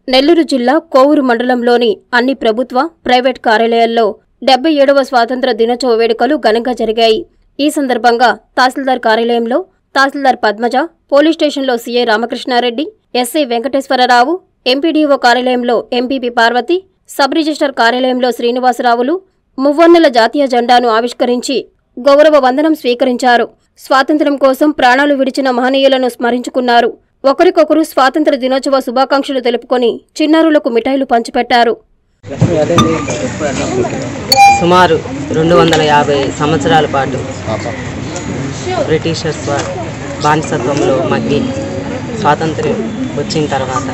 నెల్లూరు జిల్లా కోవూరు మండలంలోని అన్ని ప్రభుత్వ ప్రైవేట్ కార్యాలయాల్లో డెబ్బై ఏడవ స్వాతంత్ర దినోత్సవ వేడుకలు ఘనంగా జరిగాయి ఈ సందర్భంగా తహసీల్దార్ కార్యాలయంలో తహసీల్దార్ పద్మజ పోలీస్ స్టేషన్లో CI Ramakrishna Reddy SI Venkateswara Rao MPDO కార్యాలయంలో ఎంపీపీ పార్వతి సబ్ రిజిస్టర్ కార్యాలయంలో శ్రీనివాసరావులు మువ్వన్నెల జాతీయ జెండాను ఆవిష్కరించి గౌరవ వందనం స్వీకరించారు స్వాతంత్ర్యం కోసం ప్రాణాలు విడిచిన మహనీయులను స్మరించుకున్నారు ఒకరికొకరు స్వాతంత్ర దినోత్సవ శుభాకాంక్షలు తెలుపుకొని చిన్నారులకు మిఠాయిలు పంచిపెట్టారు సుమారు రెండు వందల యాభై సంవత్సరాల పాటు బ్రిటిషర్స్ వా- బానిసత్వంలో మగ్గి స్వాతంత్ర్యం వచ్చిన తర్వాత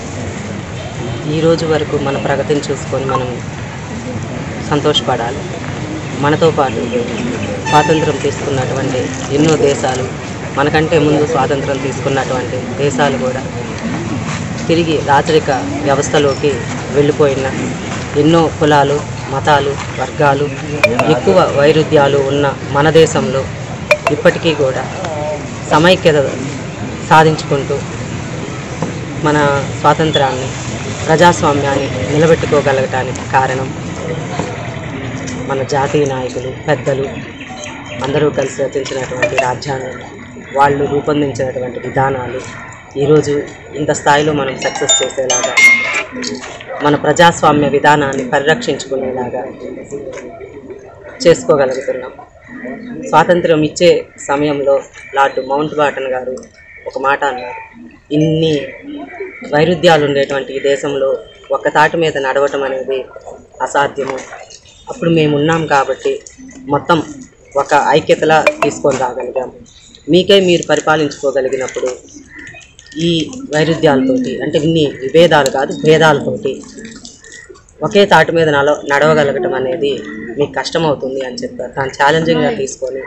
ఈ రోజు వరకు మన ప్రగతిని చూసుకొని మనం సంతోషపడాలి మనతో పాటు స్వాతంత్రం తీసుకున్నటువంటి ఎన్నో దేశాలు మనకంటే ముందు స్వాతంత్రం తీసుకున్నటువంటి దేశాలు కూడా తిరిగి రాచరిక వ్యవస్థలోకి వెళ్ళిపోయిన ఎన్నో కులాలు మతాలు వర్గాలు ఎక్కువ వైరుధ్యాలు ఉన్న మన దేశంలో ఇప్పటికీ కూడా సమైక్యత సాధించుకుంటూ మన స్వాతంత్రాన్ని ప్రజాస్వామ్యాన్ని నిలబెట్టుకోగలగటానికి కారణం మన జాతీయ నాయకులు పెద్దలు అందరూ కలిసి రచించినటువంటి రాజ్యాంగం వాళ్ళు రూపొందించినటువంటి విధానాలు ఈరోజు ఇంత స్థాయిలో మనం సక్సెస్ చేసేలాగా మన ప్రజాస్వామ్య విధానాన్ని పరిరక్షించుకునేలాగా చేసుకోగలుగుతున్నాం స్వాతంత్రం ఇచ్చే సమయంలో లార్డ్ మౌంట్ బాటన్ గారు ఒక మాట అన్నారు ఇన్ని వైరుధ్యాలు ఉండేటువంటి ఈ దేశంలో ఒక్క తాటి మీద నడవటం అనేది అసాధ్యము అప్పుడు మేము ఉన్నాం కాబట్టి మొత్తం ఒక ఐక్యతలా తీసుకొని రాగలిగాం మీకే మీరు పరిపాలించుకోగలిగినప్పుడు ఈ వైరుధ్యాలతోటి అంటే ఇన్ని విభేదాలు కాదు భేదాలతోటి ఒకే తాటి మీద నడ నడవగలగటం అనేది మీకు కష్టమవుతుంది అని చెప్పారు దాన్ని ఛాలెంజింగ్గా తీసుకొని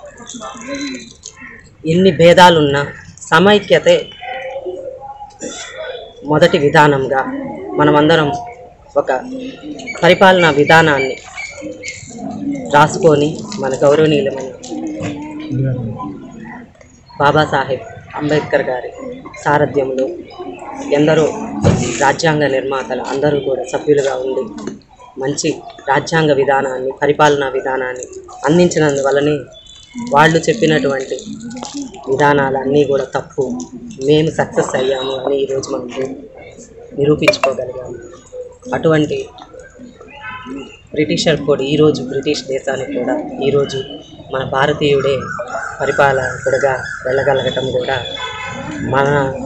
ఎన్ని భేదాలున్నా సమైక్యతే మొదటి విధానంగా మనమందరం ఒక పరిపాలనా విధానాన్ని రాసుకొని మన గౌరవనీయులమైన బాబాసాహెబ్ అంబేద్కర్ గారి సారథ్యంలో ఎందరో రాజ్యాంగ నిర్మాతలు అందరూ కూడా సభ్యులుగా ఉండి మంచి రాజ్యాంగ విధానాన్ని పరిపాలనా విధానాన్ని అందించినందువల్లనే వాళ్ళు చెప్పినటువంటి విధానాలన్నీ కూడా తప్పు మేము సక్సెస్ అయ్యాము అని ఈరోజు మనకు నిరూపించుకోగలిగాము అటువంటి బ్రిటిషర్ కూడా ఈరోజు బ్రిటిష్ జానికి కూడా ఈరోజు మన భారతీయుడే పరిపాలకుడిగా వెళ్ళగలగటం కూడా మన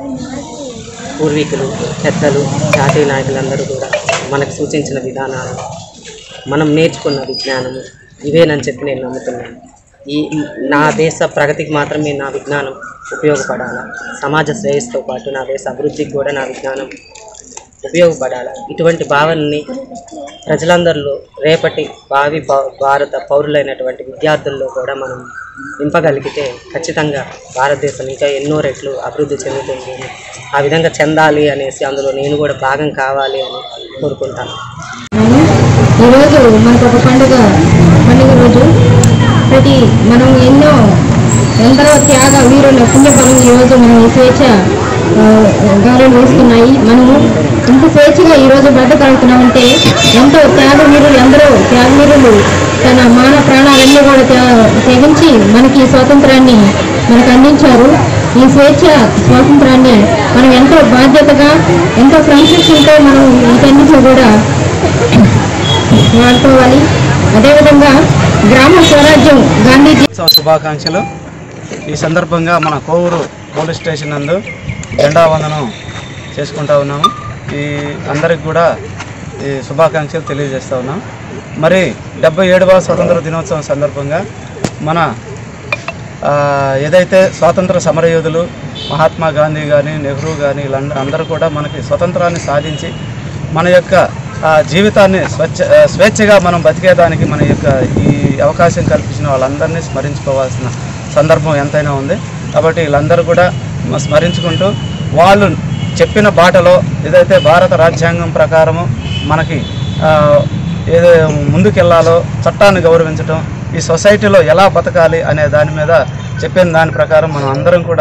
పూర్వీకులు పెద్దలు జాతీయ నాయకులందరూ కూడా మనకు సూచించిన విధానాలు మనం నేర్చుకున్న విజ్ఞానము ఇవేనని చెప్పి నేను నమ్ముతున్నాను ఈ నా దేశ ప్రగతికి మాత్రమే నా విజ్ఞానం ఉపయోగపడాలా సమాజ శ్రేయస్సుతో పాటు నా దేశ అభివృద్ధికి కూడా నా విజ్ఞానం ఉపయోగపడాలి ఇటువంటి భావనని ప్రజలందరిలో రేపటి భావి భా- భారత పౌరులైనటువంటి విద్యార్థుల్లో కూడా మనం నింపగలిగితే ఖచ్చితంగా భారతదేశం ఇంకా ఎన్నో రెట్లు అభివృద్ధి చెందుతుంది అని, ఆ విధంగా చెందాలి అనేసి అందులో నేను కూడా భాగం కావాలి అని కోరుకుంటాను ఈరోజు మనకు ఒక పండుగ పండుగ రోజు ప్రతి మనం ఎన్నో ఎందరో త్యాగ వీరుల పుణ్యఫలం ఈరోజు మనం ఈ స్వేచ్ఛ ఆ, గాలులు వేస్తున్నాయి మనము ఇంత స్వేచ్ఛగా ఈరోజు బ్రతకగలుగుతున్నామంటే ఎంతో త్యాగ వీరులు ఎందరో త్యాగ వీరులు తన మాన ప్రాణాలన్నీ కూడా త్యా- తెగించి మనకి ఈ స్వాతంత్రాన్ని మనకు అందించారు ఈ స్వేచ్ఛ స్వాతంత్రాన్ని మనం ఎంతో బాధ్యతగా ఎంతో క్రమశిక్షణతో మనం వీటన్నిటిని కూడా వాడుకోవాలి అదేవిధంగా గ్రామ స్వరాజ్యం గాంధీజీ ఉత్సవ శుభాకాంక్షలు ఈ సందర్భంగా మన కోవూరు పోలీస్ స్టేషన్ నందు జెండా వందనం చేసుకుంటా ఉన్నాము ఈ అందరికి కూడా ఈ శుభాకాంక్షలు తెలియజేస్తూ ఉన్నాం మరి డెబ్బై ఏడవ స్వతంత్ర దినోత్సవం సందర్భంగా మన ఆ, ఏదైతే స్వాతంత్ర సమరయోధులు మహాత్మా గాంధీ కానీ నెహ్రూ కానీ వీళ్ళందరూ అందరూ కూడా మనకి స్వతంత్రాన్ని సాధించి మన యొక్క ఆ, జీవితాన్ని స్వచ్ఛ ఆ, స్వేచ్ఛగా మనం బతికేదానికి మన యొక్క ఈ అవకాశం కల్పించిన వాళ్ళందరినీ స్మరించుకోవాల్సిన సందర్భం ఎంతైనా ఉంది కాబట్టి వీళ్ళందరూ కూడా మ- స్మరించుకుంటూ వాళ్ళు చెప్పిన బాటలో ఏదైతే భారత రాజ్యాంగం ప్రకారము మనకి ఆ, ఏదో ముందుకెళ్లాలో చట్టాన్ని గౌరవించటం ఈ సొసైటీలో ఎలా బతకాలి అనే దాని మీద చెప్పిన దాని ప్రకారం మనం అందరం కూడా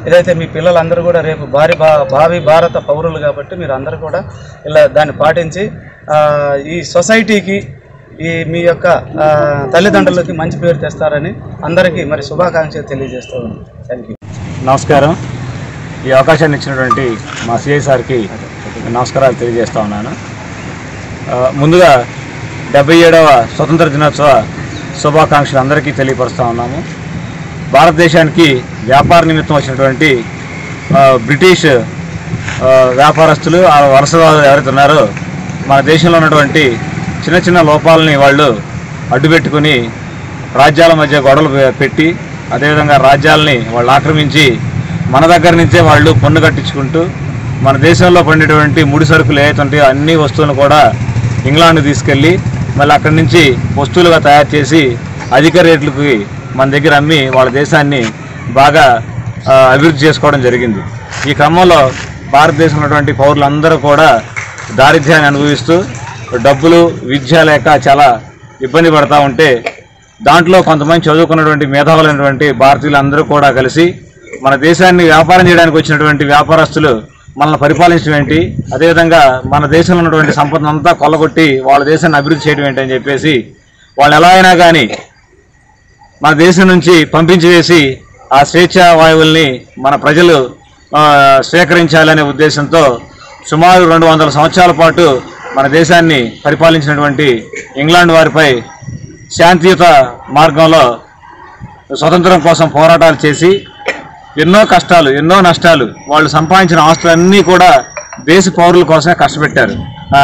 ఇదైతే మీ పిల్లలందరూ కూడా రేపు భారీ భా భావి భారత పౌరులు కాబట్టి మీరు అందరూ కూడా ఇలా దాన్ని పాటించి ఆ, ఈ సొసైటీకి ఈ మీ యొక్క ఆ, తల్లిదండ్రులకి మంచి పేరు తెస్తారని అందరికీ మరి శుభాకాంక్షలు తెలియజేస్తూ ఉన్నాను థ్యాంక్ యూ నమస్కారం ఈ అవకాశాన్ని ఇచ్చినటువంటి మా సిఐ సార్కి నమస్కారాలు తెలియజేస్తా ఉన్నాను ఆ, ముందుగా డెబ్బై ఏడవ స్వతంత్ర దినోత్సవ శుభాకాంక్షలు అందరికీ తెలియపరుస్తూ ఉన్నాము భారతదేశానికి వ్యాపార నిమిత్తం వచ్చినటువంటి ఆ, బ్రిటిష్ ఆ, వ్యాపారస్తులు ఆ వలసవాదులు ఎవరైతే ఉన్నారో మన దేశంలో ఉన్నటువంటి చిన్న చిన్న లోపాలని వాళ్ళు అడ్డుపెట్టుకుని రాజ్యాల మధ్య గొడవలు పె- పెట్టి అదేవిధంగా రాజ్యాలని వాళ్ళు ఆక్రమించి మన దగ్గర నుంచే వాళ్ళు పన్ను కట్టించుకుంటూ మన దేశంలో పండేటువంటి ముడి సరుకులు ఏవైతే ఉంటాయో అన్ని వస్తువులను కూడా ఇంగ్లాండ్ తీసుకెళ్ళి మళ్ళీ అక్కడి నుంచి వస్తువులుగా తయారు చేసి అధిక రేట్లకి మన దగ్గర అమ్మి వాళ్ళ దేశాన్ని బాగా ఆ, అభివృద్ధి చేసుకోవడం జరిగింది ఈ క్రమంలో భారతదేశంలో ఉన్నటువంటి పౌరులందరూ కూడా దారిద్ర్యాన్ని అనుభవిస్తూ డబ్బులు విద్య లేక చాలా ఇబ్బంది పడతా ఉంటే దాంట్లో కొంతమంది చదువుకున్నటువంటి మేధావులైనటువంటి భారతీయులందరూ కూడా కలిసి మన దేశాన్ని వ్యాపారం చేయడానికి వచ్చినటువంటి వ్యాపారస్తులు మనల్ని పరిపాలించడం ఏంటి అదేవిధంగా మన దేశంలో ఉన్నటువంటి సంపదను అంతా కొల్లగొట్టి వాళ్ళ దేశాన్ని అభివృద్ధి చేయడం ఏంటి అని చెప్పేసి వాళ్ళు ఎలా అయినా కానీ మన దేశం నుంచి పంపించి వేసి ఆ స్వేచ్ఛా వాయువుల్ని మన ప్రజలు ఆ, స్వీకరించాలనే ఉద్దేశంతో సుమారు రెండు వందల సంవత్సరాల పాటు మన దేశాన్ని పరిపాలించినటువంటి ఇంగ్లాండ్ వారిపై శాంతియుత మార్గంలో స్వతంత్రం కోసం పోరాటాలు చేసి ఎన్నో కష్టాలు ఎన్నో నష్టాలు వాళ్ళు సంపాదించిన ఆస్తులన్నీ కూడా దేశ పౌరుల కోసమే కష్టపెట్టారు ఆ,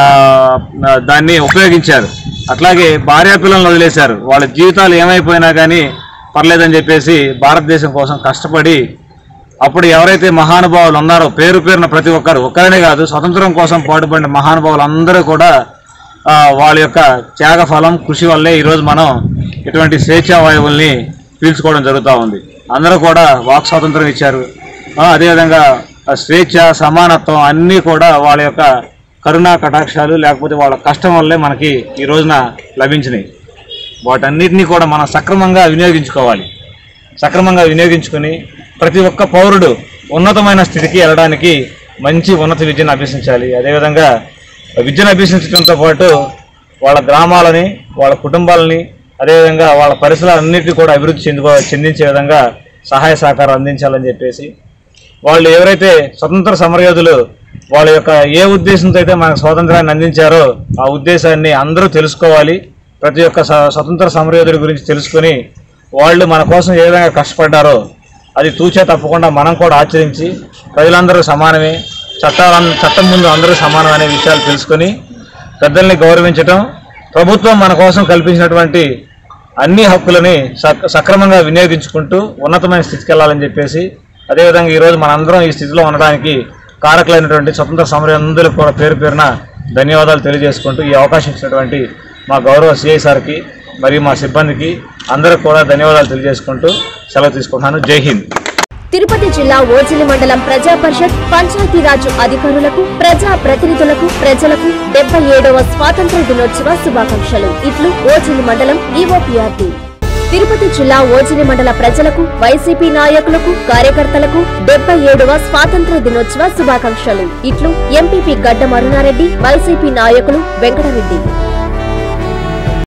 దాన్ని ఉపయోగించారు అట్లాగే భార్యా పిల్లలను వదిలేశారు వాళ్ళ జీవితాలు ఏమైపోయినా కానీ పర్లేదని చెప్పేసి భారతదేశం కోసం కష్టపడి అప్పుడు ఎవరైతే మహానుభావులు ఉన్నారో పేరు పేరున ప్రతి ఒక్కరు ఒక్కరనే కాదు స్వతంత్రం కోసం పాటుపడిన మహానుభావులు అందరూ కూడా ఆ, వాళ్ళ యొక్క త్యాగ ఫలం కృషి వల్లే ఈరోజు మనం ఇటువంటి స్వేచ్ఛా వాయువుల్ని పీల్చుకోవడం జరుగుతూ ఉంది అందరూ కూడా వాక్ స్వాతంత్రం ఇచ్చారు ఆ, అదేవిధంగా ఆ స్వేచ్ఛ సమానత్వం అన్నీ కూడా వాళ్ళ యొక్క కరుణా కటాక్షాలు లేకపోతే వాళ్ళ కష్టం వల్లే మనకి ఈ రోజున లభించినాయి వాటన్నిటినీ కూడా మనం సక్రమంగా వినియోగించుకోవాలి సక్రమంగా వినియోగించుకొని ప్రతి ఒక్క పౌరుడు ఉన్నతమైన స్థితికి వెళ్ళడానికి మంచి ఉన్నత విద్యను అభ్యసించాలి అదేవిధంగా విద్యను అభ్యసించడంతో పాటు వాళ్ళ గ్రామాలని వాళ్ళ కుటుంబాలని అదేవిధంగా వాళ్ళ పరిసరాలన్నింటినీ కూడా అభివృద్ధి చెందుకో చెందించే విధంగా సహాయ సహకారం అందించాలని చెప్పేసి వాళ్ళు ఎవరైతే స్వతంత్ర సమరయోధులు వాళ్ళ యొక్క ఏ ఉద్దేశంతో అయితే మనకు స్వాతంత్రాన్ని అందించారో ఆ ఉద్దేశాన్ని అందరూ తెలుసుకోవాలి ప్రతి ఒక్క స- స్వతంత్ర సమరయోధుడి గురించి తెలుసుకొని వాళ్ళు మన కోసం ఏ విధంగా కష్టపడ్డారో అది తూచే తప్పకుండా మనం కూడా ఆచరించి ప్రజలందరూ సమానమే చట్టాల చట్టం ముందు అందరూ సమానం అనే విషయాలు తెలుసుకొని పెద్దల్ని గౌరవించటం ప్రభుత్వం మన కోసం కల్పించినటువంటి అన్ని హక్కులని సక్ సక్రమంగా వినియోగించుకుంటూ ఉన్నతమైన స్థితికి వెళ్ళాలని చెప్పేసి అదేవిధంగా ఈరోజు మనందరం ఈ స్థితిలో ఉండడానికి కారకులైనటువంటి స్వతంత్ర సమరయోధులకు కూడా పేరు పేరున ధన్యవాదాలు తెలియజేసుకుంటూ ఈ అవకాశం ఇచ్చినటువంటి మా గౌరవ సిఐ సార్కి మరియు మా సిబ్బందికి అందరికి కూడా ధన్యవాదాలు తెలియజేసుకుంటూ సెలవు తీసుకుంటున్నాను జై హింద్ తిరుపతి జిల్లా ఓజిలి మండలం ప్రజా పరిషత్ పంచాయతీరాజ్ అధికారులకు ప్రజా ప్రతినిధులకు ప్రజలకు డెబ్బై ఏడవ స్వాతంత్ర దినోత్సవ శుభాకాంక్షలు ఇట్లు ఓజిలి మండలం ఈఓపీఆర్టీ తిరుపతి జిల్లా ఓజిలి మండల ప్రజలకు వైసీపీ నాయకులకు కార్యకర్తలకు డెబ్బై ఏడవ స్వాతంత్ర దినోత్సవ శుభాకాంక్షలు ఇట్లు ఎంపీపీ గడ్డ మరునారెడ్డి వైసీపీ నాయకులు వెంకటరెడ్డి